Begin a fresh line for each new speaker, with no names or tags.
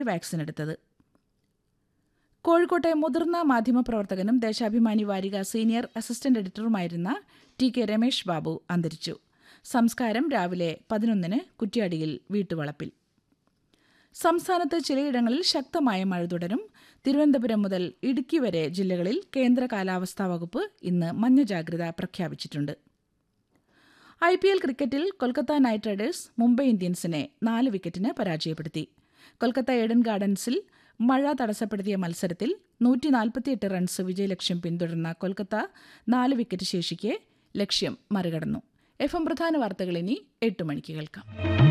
vaccine എടുത്തത് കോഴിക്കോട്ടെ മുതിർന്ന മാധ്യമപ്രവർത്തകനും ദേശാഭിമാനി വാരിക സീനിയർ അസിസ്റ്റന്റ് എഡിറ്ററുമായിരുന്ന ടി കെ രമേശ് ബാബു അന്തരിച്ചു സംസ്കാരം രാവിലെ പതിനൊന്നിന് കുറ്റ്യാടിയിൽ വീട്ടുവളപ്പിൽ സംസ്ഥാനത്ത് ചിലയിടങ്ങളിൽ ശക്തമായ മഴ തുടരും തിരുവനന്തപുരം മുതൽ ഇടുക്കി വരെ ജില്ലകളിൽ കേന്ദ്ര കാലാവസ്ഥാ വകുപ്പ് ഇന്ന് മഞ്ഞ ജാഗ്രത പ്രഖ്യാപിച്ചിട്ടുണ്ട് ഐ പി എൽ ക്രിക്കറ്റിൽ കൊൽക്കത്ത നൈറ്റ് റൈഡേഴ്സ് മുംബൈ ഇന്ത്യൻസിനെ നാല് വിക്കറ്റിന് പരാജയപ്പെടുത്തി കൊൽക്കത്ത ഏഡൻ ഗാർഡൻസിൽ മഴ തടസ്സപ്പെടുത്തിയ മത്സരത്തിൽ നൂറ്റി നാൽപ്പത്തിയെട്ട് റൺസ് വിജയലക്ഷ്യം പിന്തുടർന്ന കൊൽക്കത്ത നാല് വിക്കറ്റ് ശേഷിക്കെ ലക്ഷ്യം മറികടന്നു എഫ് എം പ്രധാന വാർത്തകൾ ഇനി എട്ട് മണിക്ക് കേൾക്കാം